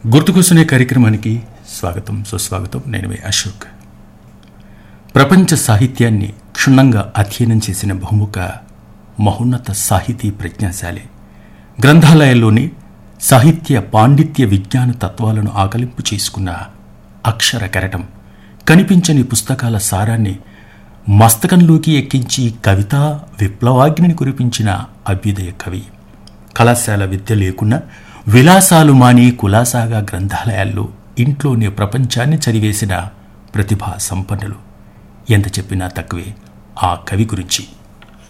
గుర్తుకొస్తునే కార్యక్రమానికి స్వాగతం సుస్వాగతం నేను మీ అశోక్ ప్రపంచ సాహిత్యాన్ని క్షుణ్ణంగా అధ్యయనం చేసిన బహుముఖ మహోన్నత సాహితీ ప్రజ్ఞాశాలి గ్రంథాలయాల్లోని సాహిత్య పాండిత్య విజ్ఞాన తత్వాలను ఆకలింపు చేసుకున్న అక్షర కెరటం కనిపించని పుస్తకాల సారాన్ని మస్తకంలోకి ఎక్కించి కవితా విప్లవాగ్నిని కురిపించిన అభ్యుదయ కవి కళాశాల విద్య లేకున్నా విలాసాలు మాని కులాసాగా గ్రంథాలయాల్లో ఇంట్లోనే ప్రపంచాన్ని చదివేసిన ప్రతిభా సంపన్నులు ఎంత చెప్పినా తక్కువే ఆ కవి గురించి